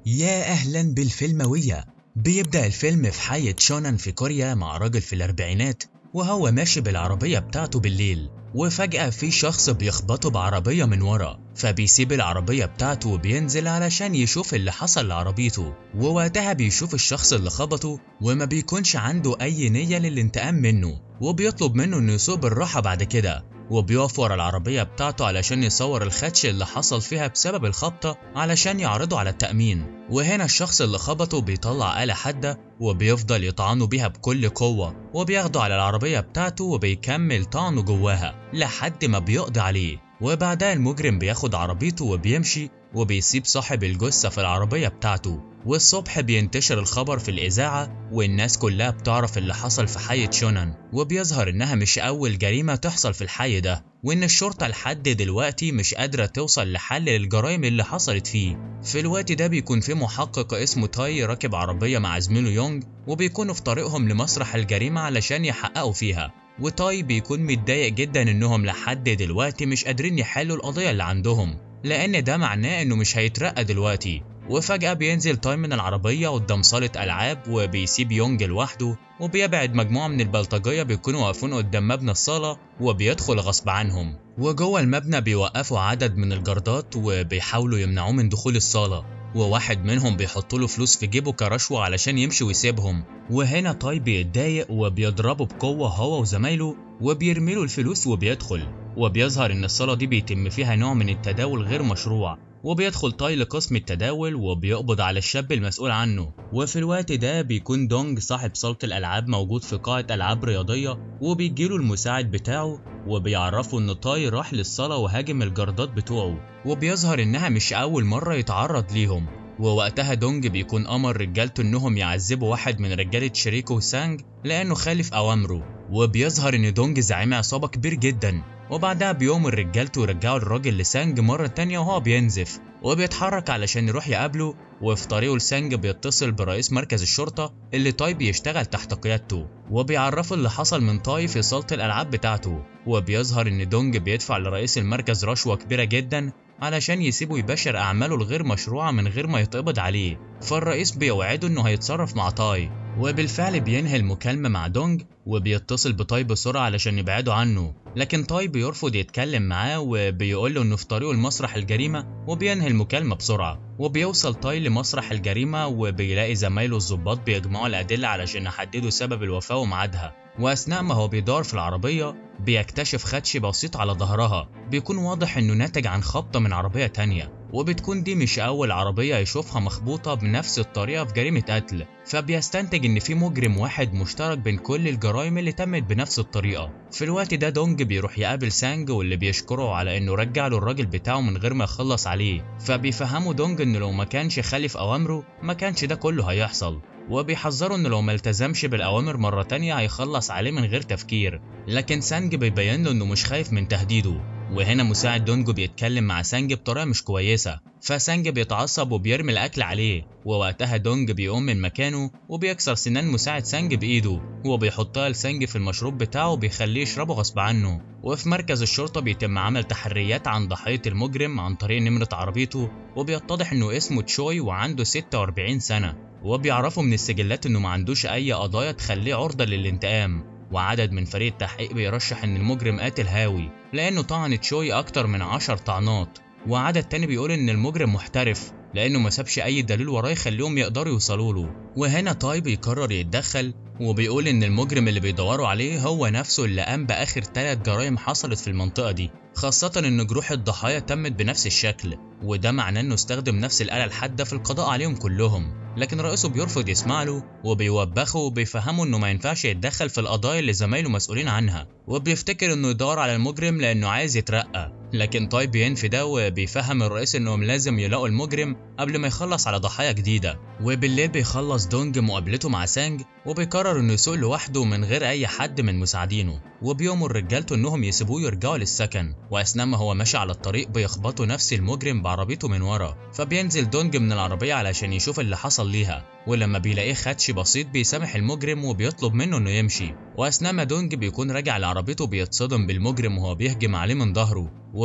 يا أهلا بالفيلموية بيبدأ الفيلم في حي تشونان في كوريا مع راجل في الأربعينات وهو ماشي بالعربية بتاعته بالليل وفجأة في شخص بيخبطه بعربية من ورا فبيسيب العربية بتاعته وبينزل علشان يشوف اللي حصل لعربيته ووقتها بيشوف الشخص اللي خبطه وما بيكونش عنده أي نية للانتقام منه وبيطلب منه إنه يسوق بالراحة بعد كده وبيقف ورا العربية بتاعته علشان يصور الخدش اللي حصل فيها بسبب الخبطة علشان يعرضه على التأمين وهنا الشخص اللي خبطه بيطلع آلة حادة وبيفضل يطعنه بيها بكل قوة وبياخده على العربية بتاعته وبيكمل طعنه جواها لحد ما بيقضي عليه وبعدها المجرم بياخد عربيته وبيمشي وبيسيب صاحب الجثة في العربية بتاعته والصبح بينتشر الخبر في الإذاعة والناس كلها بتعرف اللي حصل في حي تشونان وبيظهر إنها مش أول جريمة تحصل في الحي ده وإن الشرطة لحد دلوقتي مش قادرة توصل لحل للجرائم اللي حصلت فيه في الوقت ده بيكون في محقق اسمه تاي راكب عربية مع زميله يونج وبيكونوا في طريقهم لمسرح الجريمة علشان يحققوا فيها وتاي بيكون متضايق جدا انهم لحد دلوقتي مش قادرين يحلوا القضية اللي عندهم لان ده معناه انه مش هيترقى دلوقتي وفجأة بينزل تاي من العربية قدام صالة ألعاب وبيسيب يونج لوحده وبيبعد مجموعة من البلطجية بيكونوا واقفين قدام مبنى الصالة وبيدخل غصب عنهم وجوه المبنى بيوقفوا عدد من الجردات وبيحاولوا يمنعوه من دخول الصالة وواحد منهم بيحط له فلوس في جيبه كرشوة علشان يمشي ويسيبهم وهنا تاي بيتضايق وبيضربه بقوة هو وزمايله وبيرمي له الفلوس وبيدخل وبيظهر ان الصالة دي بيتم فيها نوع من التداول غير مشروع وبيدخل تاي لقسم التداول وبيقبض على الشاب المسؤول عنه وفي الوقت ده بيكون دونج صاحب صالة الألعاب موجود في قاعة ألعاب رياضية وبيجيله المساعد بتاعه وبيعرفه إن تاي راح للصالة وهاجم الجردات بتوعه وبيظهر إنها مش أول مرة يتعرض ليهم ووقتها دونج بيكون أمر رجالته إنهم يعذبوا واحد من رجالة شريكه سانج لأنه خالف أوامره وبيظهر إن دونج زعيم عصابة كبير جدا وبعدها بيوم رجالته يرجعوا الراجل لسانج مرة تانية وهو بينزف وبيتحرك علشان يروح يقابله وفي طريقه لسانج بيتصل برئيس مركز الشرطة اللي تاي بيشتغل تحت قيادته وبيعرفه اللي حصل من تاي في صالة الألعاب بتاعته وبيظهر إن دونج بيدفع لرئيس المركز رشوة كبيرة جدا علشان يسيبه يباشر أعماله الغير مشروعة من غير ما يتقبض عليه فالرئيس بيوعده إنه هيتصرف مع تاي وبالفعل بينهي المكالمة مع دونج وبيتصل بتاي بسرعة علشان يبعده عنه لكن تاي بيرفض يتكلم معاه وبيقول له انه في طريقه لمسرح الجريمة وبينهي المكالمة بسرعة وبيوصل تاي لمسرح الجريمة وبيلاقي زمايله الضباط بيجمعوا الأدلة علشان يحددوا سبب الوفاة وميعادها وأثناء ما هو بيدور في العربية بيكتشف خدش بسيط على ظهرها بيكون واضح انه ناتج عن خبطة من عربية تانية وبتكون دي مش أول عربية يشوفها مخبوطة بنفس الطريقة في جريمة قتل فبيستنتج إن في مجرم واحد مشترك بين كل الجرائم اللي تمت بنفس الطريقة في الوقت ده دونج بيروح يقابل سانج واللي بيشكره على إنه رجع له الراجل بتاعه من غير ما يخلص عليه فبيفهمه دونج إنه لو ما كانش خالف أوامره ما كانش ده كله هيحصل وبيحذره انه لو ما التزمش بالاوامر مره تانية هيخلص عليه من غير تفكير لكن سانج بيبين له انه مش خايف من تهديده وهنا مساعد دونجو بيتكلم مع سانج بطريقه مش كويسه فسانج بيتعصب وبيرمي الاكل عليه ووقتها دونج بيقوم من مكانه وبيكسر سنان مساعد سانج بايده وبيحطها لسانج في المشروب بتاعه وبيخليه يشربه غصب عنه وفي مركز الشرطه بيتم عمل تحريات عن ضحيه المجرم عن طريق نمره عربيته وبيتضح انه اسمه تشوي وعنده 46 سنه وبيعرفوا من السجلات انه ما عندوش اي قضايا تخليه عرضه للانتقام وعدد من فريق التحقيق بيرشح ان المجرم قاتل هاوي لانه طعن تشوي اكتر من عشر طعنات وعدد تاني بيقول ان المجرم محترف لانه ما سابش اي دليل وراه يخليهم يقدروا يوصلوا له وهنا تاي بيقرر يتدخل وبيقول ان المجرم اللي بيدوروا عليه هو نفسه اللي قام باخر ثلاث جرائم حصلت في المنطقه دي خاصة إن جروح الضحايا تمت بنفس الشكل وده معناه إنه استخدم نفس الآلة الحادة في القضاء عليهم كلهم لكن رئيسه بيرفض يسمع له وبيوبخه وبيفهمه إنه ما ينفعش يتدخل في القضايا اللي زمايله مسؤولين عنها وبيفتكر إنه يدور على المجرم لأنه عايز يترقى لكن تاي بينفي ده وبيفهم الرئيس إنهم لازم يلاقوا المجرم قبل ما يخلص على ضحايا جديدة وبالليل بيخلص دونج مقابلته مع سانج وبيقرر إنه يسوق لوحده من غير أي حد من مساعدينه وبيأمر رجالته إنهم يسيبوه يرجعوا للسكن وأثناء ما هو ماشي على الطريق بيخبطوا نفس المجرم بعربيته من ورا فبينزل دونج من العربية علشان يشوف اللي حصل ليها ولما بيلاقيه خدش بسيط بيسامح المجرم وبيطلب منه انه يمشي واثناء ما دونج بيكون راجع لعربيته بيتصدم بالمجرم وهو بيهجم عليه من ظهره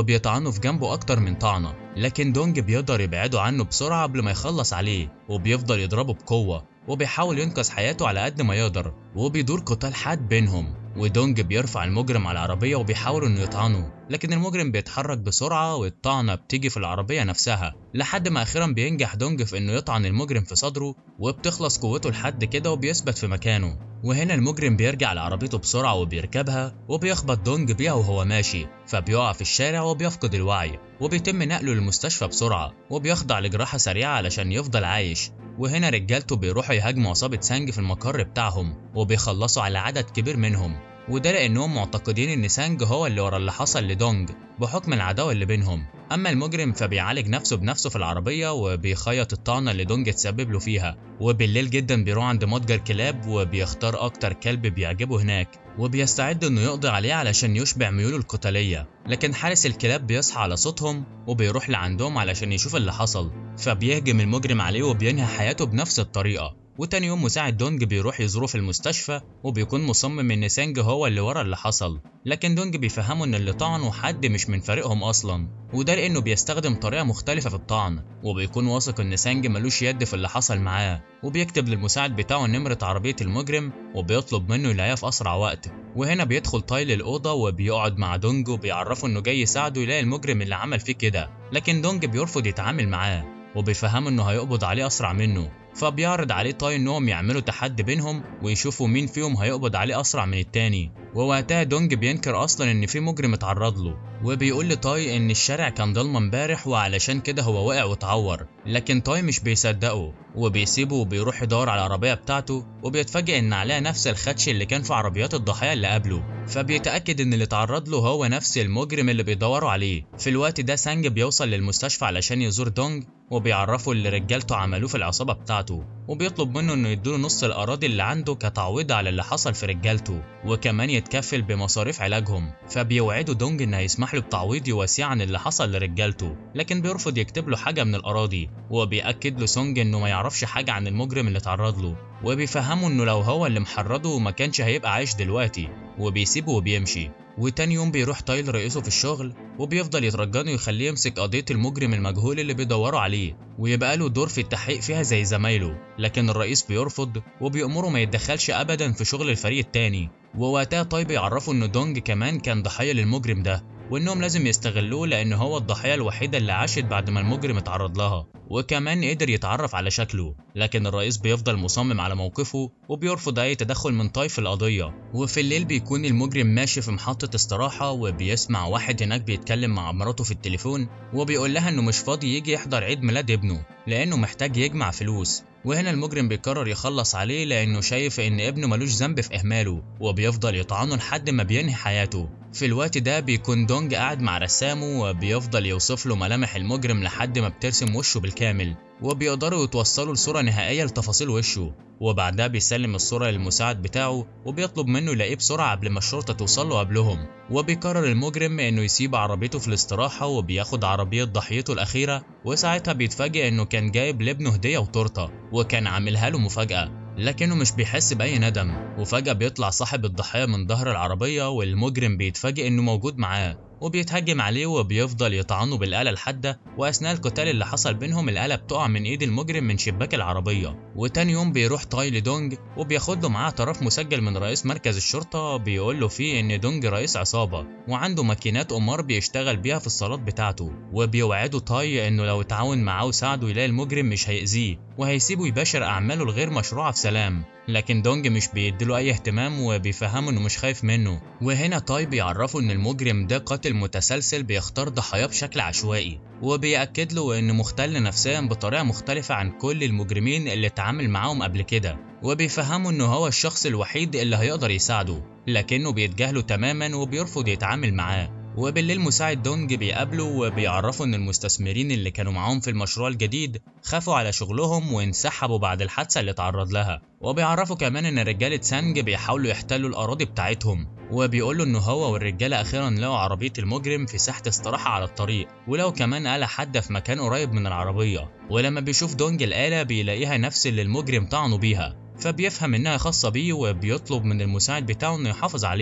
وبيطعنوا في جنبه أكتر من طعنة لكن دونج بيقدر يبعده عنه بسرعة قبل ما يخلص عليه وبيفضل يضربه بقوة وبيحاول ينقذ حياته على قد ما يقدر وبيدور قتال حاد بينهم ودونج بيرفع المجرم على العربية وبيحاول انه يطعنه لكن المجرم بيتحرك بسرعة والطعنة بتيجي في العربية نفسها لحد ما أخيرا بينجح دونج في انه يطعن المجرم في صدره وبتخلص قوته لحد كده وبيثبت في مكانه وهنا المجرم بيرجع لعربيته بسرعة وبيركبها وبيخبط دونج بيها وهو ماشي فبيقع في الشارع وبيفقد الوعي وبيتم نقله للمستشفى بسرعة وبيخضع لجراحة سريعة علشان يفضل عايش وهنا رجالته بيروحوا يهاجموا عصابة سانج في المقر بتاعهم وبيخلصوا على عدد كبير منهم وده لأنهم معتقدين إن سانج هو اللي ورا اللي حصل لدونج بحكم العداوة اللي بينهم أما المجرم فبيعالج نفسه بنفسه في العربية وبيخيط الطعنة اللي دونج اتسبب له فيها وبالليل جدا بيروح عند متجر كلاب وبيختار أكتر كلب بيعجبه هناك وبيستعد إنه يقضي عليه علشان يشبع ميوله القتالية لكن حارس الكلاب بيصحى على صوتهم وبيروح لعندهم علشان يشوف اللي حصل فبيهجم المجرم عليه وبينهي حياته بنفس الطريقة وتاني يوم مساعد دونج بيروح يزوره في المستشفى وبيكون مصمم ان سانج هو اللي ورا اللي حصل لكن دونج بيفهمه ان اللي طعنه حد مش من فريقهم اصلا وده لانه بيستخدم طريقه مختلفه في الطعن وبيكون واثق ان سانج ملوش يد في اللي حصل معاه وبيكتب للمساعد بتاعه نمره عربيه المجرم وبيطلب منه يلاقيها في اسرع وقت وهنا بيدخل تايل الأوضة وبيقعد مع دونج وبيعرفه إنه جاي يساعده يلاقي المجرم اللي عمل فيه كده، لكن دونج بيرفض يتعامل معاه وبيفهمه إنه هيقبض عليه أسرع منه، فبيعرض عليه تاي إنهم يعملوا تحدي بينهم ويشوفوا مين فيهم هيقبض عليه أسرع من التاني، ووقتها دونج بينكر أصلا إن في مجرم اتعرض له، وبيقول لتاي إن الشارع كان ضلمة امبارح وعلشان كده هو وقع واتعور، لكن تاي مش بيصدقه وبيسيبه وبيروح يدور على العربية بتاعته وبيتفاجئ إن عليها نفس الخدش اللي كان في عربيات الضحايا اللي قبله فبيتأكد إن اللي اتعرض له هو نفس المجرم اللي بيدوروا عليه في الوقت ده سانج بيوصل للمستشفى علشان يزور دونج وبيعرفه اللي رجالته عملوه في العصابة بتاعته وبيطلب منه إنه يديله نص الأراضي اللي عنده كتعويض على اللي حصل في رجالته وكمان يتكفل بمصاريف علاجهم فبيوعده دونج إن هيسمح له بتعويض يواسيه عن اللي حصل لرجالته لكن بيرفض يكتب له حاجة من الأراضي وبيأكد له سونج إنه ما يعرفش حاجة عن المجرم اللي اتعرض له وبيفهمه إنه لو هو اللي محرضه ما كانش هيبقى عايش دلوقتي وبيسيبه وبيمشي وتاني يوم بيروح تايل رئيسه في الشغل وبيفضل يترجنه يخليه يمسك قضية المجرم المجهول اللي بيدوروا عليه ويبقى له دور في التحقيق فيها زي زمايله لكن الرئيس بيرفض وبيأمره ما يتدخلش أبدا في شغل الفريق التاني ووقتها تاي بيعرفه إن دونج كمان كان ضحية للمجرم ده وإنهم لازم يستغلوه لأن هو الضحية الوحيدة اللي عاشت بعد ما المجرم اتعرض لها وكمان قدر يتعرف على شكله لكن الرئيس بيفضل مصمم على موقفه وبيرفض أي تدخل من تاي في القضية وفي الليل بيكون المجرم ماشي في محطة استراحة وبيسمع واحد هناك بيتكلم مع مراته في التليفون وبيقول لها إنه مش فاضي يجي يحضر عيد ميلاد ابنه لأنه محتاج يجمع فلوس وهنا المجرم بيقرر يخلص عليه لأنه شايف إن ابنه ملوش ذنب في إهماله وبيفضل يطعنه لحد ما بينهي حياته في الوقت ده بيكون دونج قاعد مع رسامه وبيفضل يوصف له ملامح المجرم لحد ما بترسم وشه بالكامل وبيقدروا يتوصلوا لصورة نهائية لتفاصيل وشه وبعدها بيسلم الصورة للمساعد بتاعه وبيطلب منه يلاقيه بسرعة قبل ما الشرطة توصل له قبلهم وبيقرر المجرم انه يسيب عربيته في الاستراحة وبياخد عربية ضحيته الأخيرة وساعتها بيتفاجئ انه كان جايب لابنه هدية وتورتة وكان عاملها له مفاجأة لكنه مش بيحس بأي ندم وفجأة بيطلع صاحب الضحية من ظهر العربية والمجرم بيتفاجئ انه موجود معاه وبيتهجم عليه وبيفضل يطعنه بالآلة الحادة وأثناء القتال اللي حصل بينهم الآلة بتقع من إيد المجرم من شباك العربية وتاني يوم بيروح تاي لدونج وبياخد له معاه اعتراف مسجل من رئيس مركز الشرطة بيقول له فيه إن دونج رئيس عصابة وعنده ماكينات قمار بيشتغل بيها في الصالات بتاعته وبيوعده تاي إنه لو اتعاون معاه وساعده يلاقي المجرم مش هيأذيه وهيسيبه يباشر أعماله الغير مشروعة في سلام لكن دونج مش بيديله أي اهتمام وبيفهمه إنه مش خايف منه وهنا تاي بيعرفه إن المجرم ده قاتل متسلسل بيختار ضحاياه بشكل عشوائي وبيأكد له إنه مختل نفسيا بطريقة مختلفة عن كل المجرمين اللي اتعامل معاهم قبل كده وبيفهمه إنه هو الشخص الوحيد اللي هيقدر يساعده لكنه بيتجاهله تماما وبيرفض يتعامل معاه وبالليل مساعد دونج بيقابله وبيعرفه ان المستثمرين اللي كانوا معاهم في المشروع الجديد خافوا على شغلهم وانسحبوا بعد الحادثة اللي اتعرض لها وبيعرفوا كمان ان رجالة سانج بيحاولوا يحتلوا الاراضي بتاعتهم وبيقولوا ان هو والرجالة اخيرا لقوا عربية المجرم في ساحة استراحة على الطريق ولو كمان آلة حادة في مكان قريب من العربية ولما بيشوف دونج الآلة بيلاقيها نفس اللي المجرم طعنه بيها فبيفهم انها خاصة بيه وبيطلب من المساعد بتاعه انه يحافظ عليها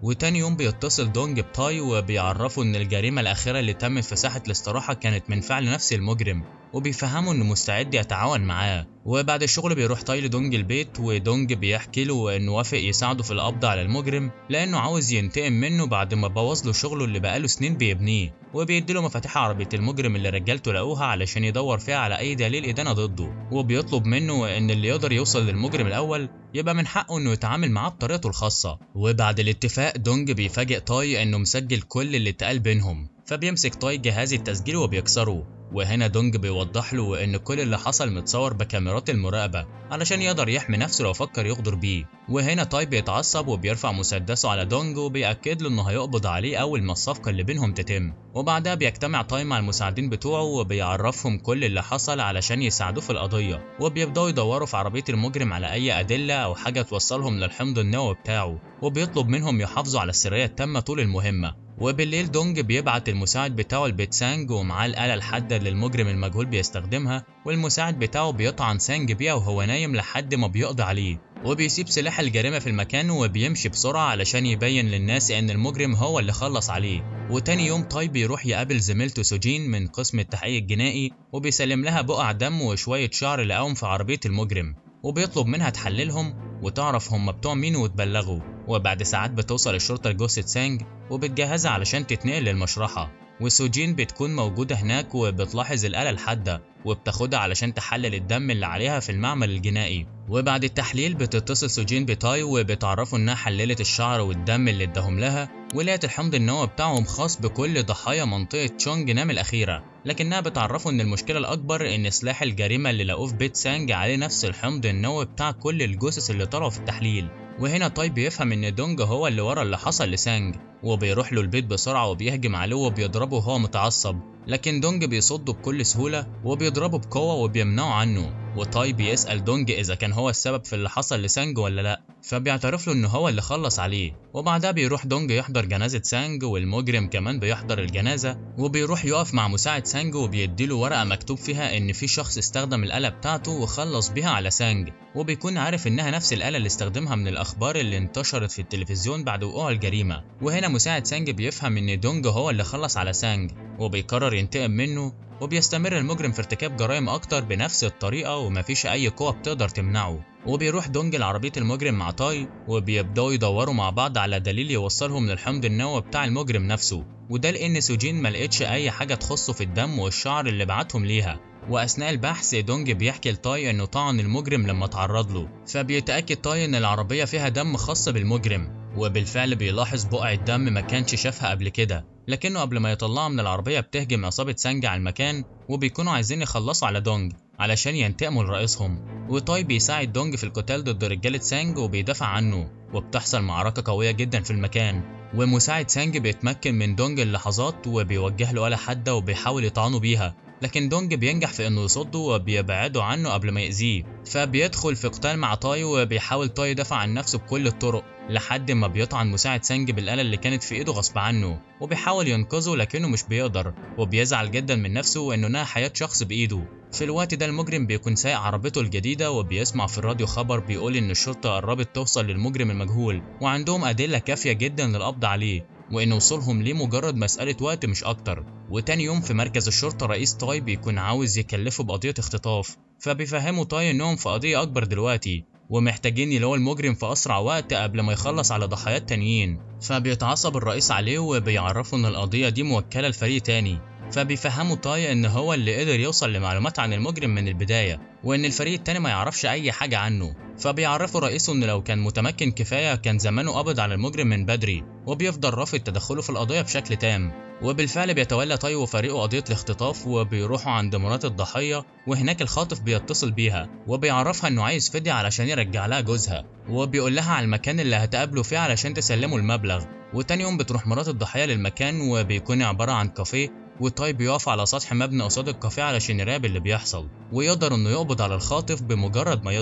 وتاني يوم بيتصل دونج بتاي وبيعرفوا ان الجريمة الأخيرة اللي تمت في ساحة الاستراحة كانت من فعل نفس المجرم وبيفهموا انه مستعد يتعاون معاه وبعد الشغل بيروح تاي لدونج البيت ودونج بيحكي له انه وافق يساعده في القبض على المجرم لانه عاوز ينتقم منه بعد ما بوظ له شغله اللي بقاله سنين بيبنيه وبيديله مفاتيح عربية المجرم اللي رجالته لقوها علشان يدور فيها على اي دليل ادانة ضده وبيطلب منه ان اللي يقدر يوصل للمجرم الاول يبقى من حقه انه يتعامل معاه بطريقته الخاصة وبعد الاتفاق دونج بيفاجئ تاي انه مسجل كل اللي اتقال بينهم فبيمسك تاي جهاز التسجيل وبيكسره وهنا دونج بيوضح له ان كل اللي حصل متصور بكاميرات المراقبة علشان يقدر يحمي نفسه لو فكر يغدر بيه وهنا تاي بيتعصب وبيرفع مسدسه على دونج وبيأكد له انه هيقبض عليه اول ما الصفقة اللي بينهم تتم وبعدها بيجتمع تاي مع المساعدين بتوعه وبيعرفهم كل اللي حصل علشان يساعدوه في القضية وبيبدأوا يدوروا في عربية المجرم على اي ادلة او حاجة توصلهم للحمض النووي بتاعه وبيطلب منهم يحافظوا على السرية التامة طول المهمة وبالليل دونج بيبعت المساعد بتاعه لبيت سانج ومعاه الآلة الحادة اللي المجرم المجهول بيستخدمها والمساعد بتاعه بيطعن سانج بيها وهو نايم لحد ما بيقضي عليه وبيسيب سلاح الجريمة في المكان وبيمشي بسرعة علشان يبين للناس إن المجرم هو اللي خلص عليه وتاني يوم تاي بيروح يقابل زميلته سوجين من قسم التحقيق الجنائي وبيسلم لها بقع دم وشوية شعر لقاهم في عربية المجرم وبيطلب منها تحللهم وتعرف هم بتوع مين وتبلغوا وبعد ساعات بتوصل الشرطة لجثة سانج وبتجهزها علشان تتنقل للمشرحة وسوجين بتكون موجودة هناك وبتلاحظ الآلة الحادة وبتاخدها علشان تحلل الدم اللي عليها في المعمل الجنائي وبعد التحليل بتتصل سوجين بتاي وبتعرفوا انها حللت الشعر والدم اللي اداهم لها ولقت الحمض النووي بتاعهم خاص بكل ضحايا منطقة تشونج نام الأخيرة لكنها بتعرفوا ان المشكلة الأكبر ان سلاح الجريمة اللي لقوه في بيت سانج عليه نفس الحمض النووي بتاع كل الجثث اللي طلعوا في التحليل وهنا تاي بيفهم ان دونج هو اللي ورا اللي حصل لسانج وبيروح له البيت بسرعة وبيهجم عليه وبيضربه وهو متعصب لكن دونج بيصده بكل سهولة وبيضربه بقوة وبيمنعه عنه وتاي بيسأل دونج إذا كان هو السبب في اللي حصل لسانج ولا لأ فبيعترف له إن هو اللي خلص عليه وبعدها بيروح دونج يحضر جنازة سانج والمجرم كمان بيحضر الجنازة وبيروح يقف مع مساعد سانج وبيديله ورقة مكتوب فيها إن في شخص استخدم الآلة بتاعته وخلص بيها على سانج وبيكون عارف إنها نفس الآلة اللي استخدمها من الأخبار اللي انتشرت في التلفزيون بعد وقوع الجريمة وهنا مساعد سانج بيفهم إن دونج هو اللي خلص على سانج وبيقرر ينتقم منه وبيستمر المجرم في ارتكاب جرائم أكتر بنفس الطريقة ومفيش أي قوة بتقدر تمنعه وبيروح دونج لعربية المجرم مع تاي وبيبدأوا يدوروا مع بعض على دليل يوصلهم للحمض النووي بتاع المجرم نفسه وده لأن سوجين ملقتش أي حاجة تخصه في الدم والشعر اللي بعتهم ليها وأثناء البحث دونج بيحكي لتاي إنه طعن المجرم لما اتعرض له فبيتأكد تاي إن العربية فيها دم خاص بالمجرم وبالفعل بيلاحظ بقع الدم ما كانش شافها قبل كده لكنه قبل ما يطلعها من العربية بتهجم عصابة سانج على المكان وبيكونوا عايزين يخلصوا على دونج علشان ينتقموا لرئيسهم وتاي بيساعد دونج في القتال ضد رجالة سانج وبيدافع عنه وبتحصل معركة قوية جدا في المكان ومساعد سانج بيتمكن من دونج اللحظات وبيوجه له آلة حادة وبيحاول يطعنه بيها لكن دونج بينجح في انه يصده وبيبعده عنه قبل ما يأذيه فبيدخل في قتال مع تاي وبيحاول تاي يدافع عن نفسه بكل الطرق لحد ما بيطعن مساعد سانج بالآلة اللي كانت في ايده غصب عنه وبيحاول ينقذه لكنه مش بيقدر وبيزعل جدا من نفسه وانه نهى حياة شخص بايده في الوقت ده المجرم بيكون سايق عربيته الجديدة وبيسمع في الراديو خبر بيقول إن الشرطة قربت توصل للمجرم المجهول وعندهم أدلة كافية جدا للقبض عليه وإن وصولهم ليه مجرد مسألة وقت مش أكتر وتاني يوم في مركز الشرطة رئيس تاي بيكون عاوز يكلفه بقضية اختطاف فبيفهموا تاي إنهم في قضية أكبر دلوقتي ومحتاجين يلاقوا المجرم في أسرع وقت قبل ما يخلص على ضحايات تانيين فبيتعصب الرئيس عليه وبيعرفه إن القضية دي موكلة لفريق تاني فبيفهموا تاي ان هو اللي قدر يوصل لمعلومات عن المجرم من البداية وان الفريق التاني ما يعرفش اي حاجة عنه فبيعرفوا رئيسه ان لو كان متمكن كفاية كان زمانه قبض على المجرم من بدري وبيفضل رافض تدخله في القضية بشكل تام وبالفعل بيتولى تاي وفريقه قضية الاختطاف وبيروحوا عند مرات الضحية وهناك الخاطف بيتصل بيها وبيعرفها انه عايز فدية علشان يرجع لها جوزها وبيقول لها على المكان اللي هتقابله فيه علشان تسلمه المبلغ وتاني يوم بتروح مرات الضحية للمكان وبيكون عبارة عن كافيه وتاي بيقف على سطح مبنى قصاد الكافيه علشان يراقب اللي بيحصل ويقدر انه يقبض على الخاطف بمجرد ما يظهر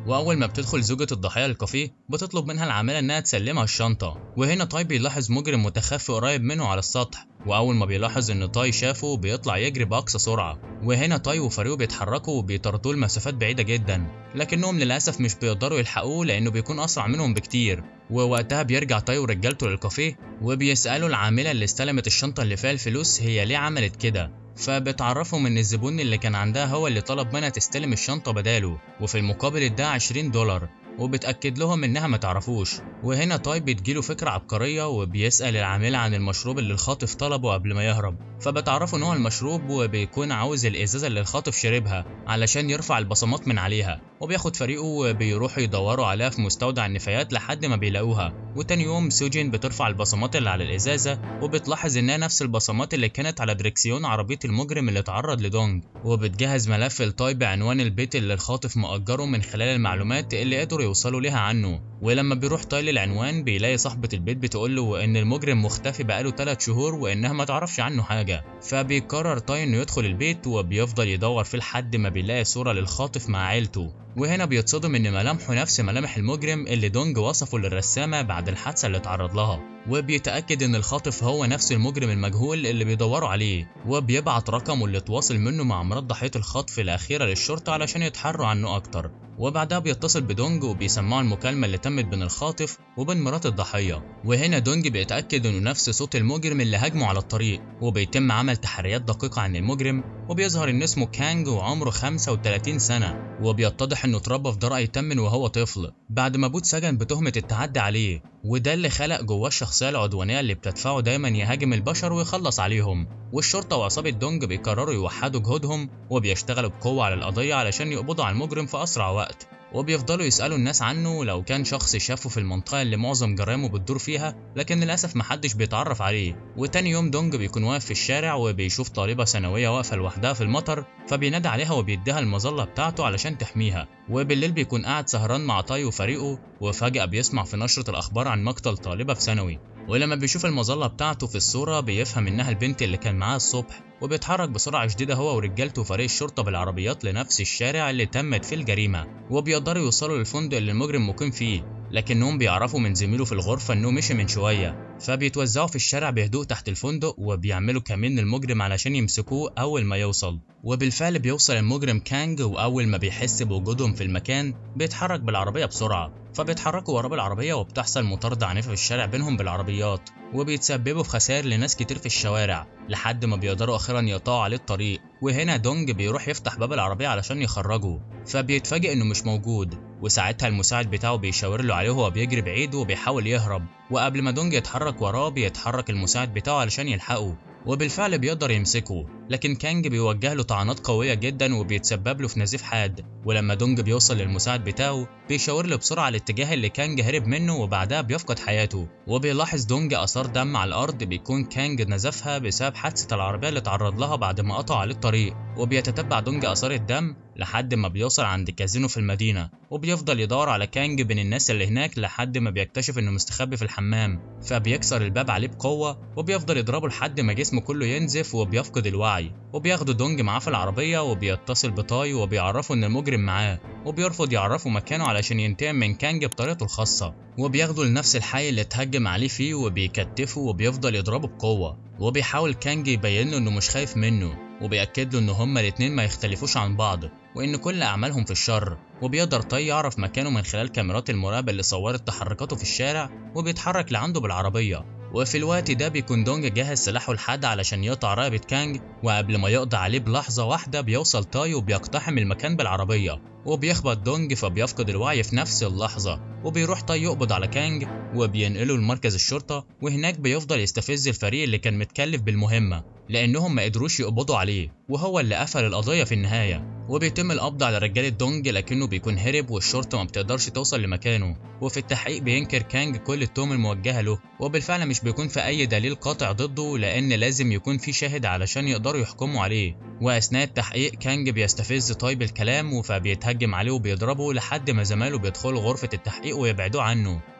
واول ما بتدخل زوجة الضحية الكافيه بتطلب منها العاملة انها تسلمها الشنطة وهنا تاي بيلاحظ مجرم متخفي قريب منه على السطح واول ما بيلاحظ ان تاي شافه بيطلع يجري باقصى سرعه وهنا تاي وفريقه بيتحركوا وبيطاردوه لمسافات بعيده جدا لكنهم للاسف مش بيقدروا يلحقوه لانه بيكون اسرع منهم بكتير ووقتها بيرجع تاي ورجالته للكافيه وبيسالوا العامله اللي استلمت الشنطه اللي فيها الفلوس هي ليه عملت كده فبتعرفهم ان الزبون اللي كان عندها هو اللي طلب منها تستلم الشنطه بداله وفي المقابل اداها 20 دولار وبتأكد لهم إنها ما تعرفوش وهنا تاي بتجيله فكرة عبقرية وبيسأل العاملة عن المشروب اللي الخاطف طلبه قبل ما يهرب فبتعرفوا إن هو المشروب وبيكون عاوز الإزازة اللي الخاطف شربها علشان يرفع البصمات من عليها وبياخد فريقه وبيروحوا يدوروا عليها في مستودع النفايات لحد ما بيلاقوها وتاني يوم سوجين بترفع البصمات اللي على الإزازة وبتلاحظ إنها نفس البصمات اللي كانت على دريكسيون عربية المجرم اللي اتعرض لدونج وبتجهز ملف لتاي بعنوان البيت اللي الخاطف مأجره من خلال المعلومات اللي قدروا يوصلوا ليها عنه ولما بيروح تاي للعنوان بيلاقي صاحبة البيت بتقول له إن المجرم مختفي بقاله 3 شهور وإنها ما تعرفش عنه حاجة فبيقرر تاي إنه يدخل البيت وبيفضل يدور فيه لحد ما بيلاقي صورة للخاطف مع عيلته وهنا بيتصدم ان ملامحه نفس ملامح المجرم اللي دونج وصفه للرسامة بعد الحادثة اللي اتعرض لها وبيتأكد ان الخاطف هو نفس المجرم المجهول اللي بيدوروا عليه وبيبعت رقمه اللي اتواصل منه مع مرات ضحية الخطف الأخيرة للشرطة علشان يتحروا عنه أكتر وبعدها بيتصل بدونج وبيسمعوا المكالمة اللي تمت بين الخاطف وبين مرات الضحية وهنا دونج بيتأكد انه نفس صوت المجرم اللي هاجمه على الطريق وبيتم عمل تحريات دقيقة عن المجرم وبيظهر ان اسمه كانج وعمره 35 سنة وبيتضح انه اتربى في دار ايتام وهو طفل بعد ما ابوه اتسجن بتهمة التعدي عليه وده اللي خلق جواه الشخصية العدوانية اللي بتدفعه دايما يهاجم البشر ويخلص عليهم والشرطة وعصابة دونج بيقرروا يوحدوا جهودهم وبيشتغلوا بقوة على القضية علشان يقبضوا على المجرم في أسرع وقت وبيفضلوا يسألوا الناس عنه لو كان شخص شافه في المنطقة اللي معظم جرائمه بتدور فيها لكن للأسف محدش بيتعرف عليه وتاني يوم دونج بيكون واقف في الشارع وبيشوف طالبة ثانوية واقفة لوحدها في المطر فبينادي عليها وبيديها المظلة بتاعته علشان تحميها وبالليل بيكون قاعد سهران مع تاي وفريقه وفجأة بيسمع في نشرة الأخبار عن مقتل طالبة في ثانوي ولما بيشوف المظلة بتاعته في الصورة بيفهم إنها البنت اللي كان معاها الصبح وبيتحرك بسرعة شديدة هو ورجالته وفريق الشرطة بالعربيات لنفس الشارع اللي تمت فيه الجريمة وبيقدروا يوصلوا للفندق اللي المجرم مقيم فيه لكنهم بيعرفوا من زميله في الغرفة إنه مشي من شوية فبيتوزعوا في الشارع بهدوء تحت الفندق وبيعملوا كمين للمجرم علشان يمسكوه أول ما يوصل وبالفعل بيوصل المجرم كانج وأول ما بيحس بوجودهم في المكان بيتحرك بالعربية بسرعة فبيتحركوا وراه بالعربية وبتحصل مطاردة عنيفة في الشارع بينهم بالعربيات وبيتسببوا في خسائر لناس كتير في الشوارع لحد ما بيقدروا أخيرا يقطعوا عليه الطريق وهنا دونج بيروح يفتح باب العربية علشان يخرجه فبيتفاجئ إنه مش موجود وساعتها المساعد بتاعه بيشاور له عليه وهو بيجري بعيد وبيحاول يهرب وقبل ما دونج يتحرك وراه بيتحرك المساعد بتاعه علشان يلحقه وبالفعل بيقدر يمسكه لكن كانج بيوجه له طعنات قوية جدا وبيتسبب له في نزيف حاد ولما دونج بيوصل للمساعد بتاعه بيشاور له بسرعة الاتجاه اللي كانج هرب منه وبعدها بيفقد حياته وبيلاحظ دونج آثار دم على الأرض بيكون كانج نزفها بسبب حادثة العربية اللي اتعرض لها بعد ما قطع عليه الطريق وبيتتبع دونج آثار الدم لحد ما بيوصل عند كازينو في المدينة وبيفضل يدور على كانج بين الناس اللي هناك لحد ما بيكتشف انه مستخبي في الحمام فبيكسر الباب عليه بقوة وبيفضل يضربه لحد ما جسمه كله ينزف وبيفقد الوعي وبياخدوا دونج معاه في العربية وبيتصل بتاي وبيعرفوا ان المجرم معاه وبيرفض يعرفوا مكانه علشان ينتقم من كانج بطريقته الخاصة وبياخدوا لنفس الحي اللي اتهجم عليه فيه وبيكتفه وبيفضل يضربه بقوة وبيحاول كانج يبين له انه مش خايف منه وبيأكد له ان هما الاتنين ما يختلفوش عن بعض وان كل اعمالهم في الشر وبيقدر تاي يعرف مكانه من خلال كاميرات المراقبة اللي صورت تحركاته في الشارع وبيتحرك لعنده بالعربية وفي الوقت ده بيكون دونج جاهز سلاحه الحاد علشان يقطع رقبة كانج وقبل ما يقضي عليه بلحظة واحدة بيوصل تاي وبيقتحم المكان بالعربية وبيخبط دونج فبيفقد الوعي في نفس اللحظة وبيروح تاي يقبض على كانج وبينقله لمركز الشرطة وهناك بيفضل يستفز الفريق اللي كان متكلف بالمهمة لأنهم ما قدروش يقبضوا عليه وهو اللي قفل القضية في النهاية وبيتم القبض على رجالة دونج لكنه بيكون هرب والشرطة ما بتقدرش توصل لمكانه وفي التحقيق بينكر كانج كل التهم الموجهة له وبالفعل مش بيكون في أي دليل قاطع ضده لأن لازم يكون في شاهد علشان يقدروا يحكموا عليه وأثناء التحقيق كانج بيستفز تاي بالكلام فبيتهجم عليه وبيضربه لحد ما زمايله بيدخلوا غرفة التحقيق ويبعدوه عنه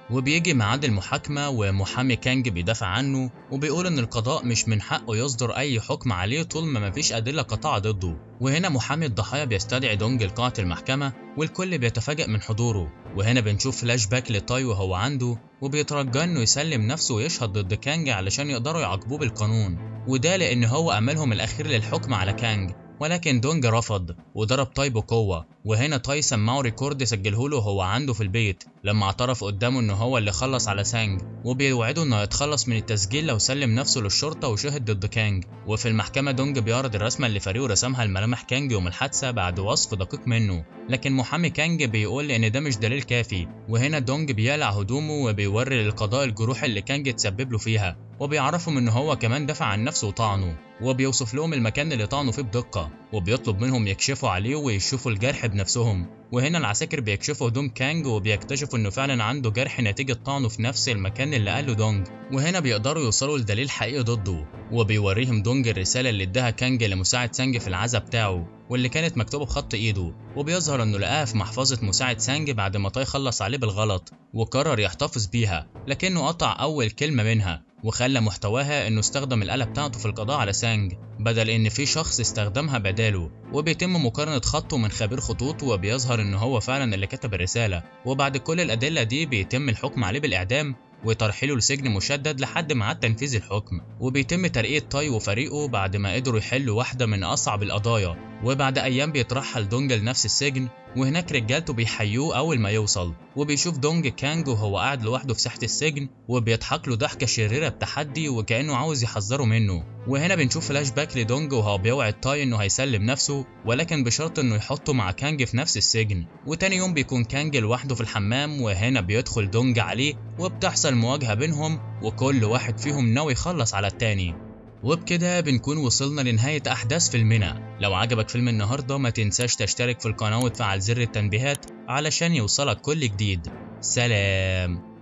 وبيجي ميعاد المحاكمة ومحامي كانج بيدافع عنه وبيقول إن القضاء مش من حقه يصدر أي حكم عليه طول ما مفيش أدلة قاطعة ضده وهنا محامي الضحايا بيستدعي دونج لقاعة المحكمة والكل بيتفاجأ من حضوره وهنا بنشوف فلاش باك لتاي وهو عنده وبيترجى انه يسلم نفسه ويشهد ضد كانج علشان يقدروا يعاقبوه بالقانون وده لان هو املهم الاخير للحكم على كانج ولكن دونج رفض وضرب تاي بقوة وهنا تاي سمعه ريكورد سجله وهو عنده في البيت لما اعترف قدامه ان هو اللي خلص على سانج وبيوعده انه يتخلص من التسجيل لو سلم نفسه للشرطة وشهد ضد كانج وفي المحكمة دونج بيعرض الرسمة اللي فريقه رسمها لملامح كانج يوم الحادثة بعد وصف دقيق منه لكن محامي كانج بيقول ان ده مش دليل كافي وهنا دونج بيقلع هدومه وبيوري للقضاء الجروح اللي كانج تسبب له فيها وبيعرفهم ان هو كمان دافع عن نفسه وطعنه وبيوصف لهم المكان اللي طعنوا فيه بدقة وبيطلب منهم يكشفوا عليه ويشوفوا الجرح بنفسهم وهنا العساكر بيكشفوا هدوم كانج وبيكتشفوا انه فعلا عنده جرح نتيجة طعنه في نفس المكان اللي قاله دونج وهنا بيقدروا يوصلوا لدليل حقيقي ضده وبيوريهم دونج الرسالة اللي اداها كانج لمساعد سانج في العزا بتاعه واللي كانت مكتوبة بخط ايده وبيظهر انه لقاها في محفظة مساعد سانج بعد ما تاي خلص عليه بالغلط وقرر يحتفظ بيها لكنه قطع اول كلمة منها وخلى محتواها انه استخدم الآلة بتاعته في القضاء على سانج بدل ان في شخص استخدمها بداله وبيتم مقارنة خطه من خبير خطوط وبيظهر ان هو فعلا اللي كتب الرسالة وبعد كل الأدلة دي بيتم الحكم عليه بالإعدام وترحيله لسجن مشدد لحد ميعاد تنفيذ الحكم وبيتم ترقية تاي وفريقه بعد ما قدروا يحلوا واحدة من أصعب القضايا وبعد أيام بيترحل دونج لنفس السجن وهناك رجالته بيحيوه أول ما يوصل وبيشوف دونج كانج وهو قاعد لوحده في ساحة السجن وبيضحك له ضحكة شريرة بتحدي وكأنه عاوز يحذره منه وهنا بنشوف فلاش باك لدونج وهو بيوعد تاي انه هيسلم نفسه ولكن بشرط انه يحطه مع كانج في نفس السجن وتاني يوم بيكون كانج لوحده في الحمام وهنا بيدخل دونج عليه وبتحصل مواجهة بينهم وكل واحد فيهم ناوي يخلص على التاني وبكده بنكون وصلنا لنهاية أحداث فيلمنا لو عجبك فيلم النهاردة ما تنساش تشترك في القناة وتفعل زر التنبيهات علشان يوصلك كل جديد سلام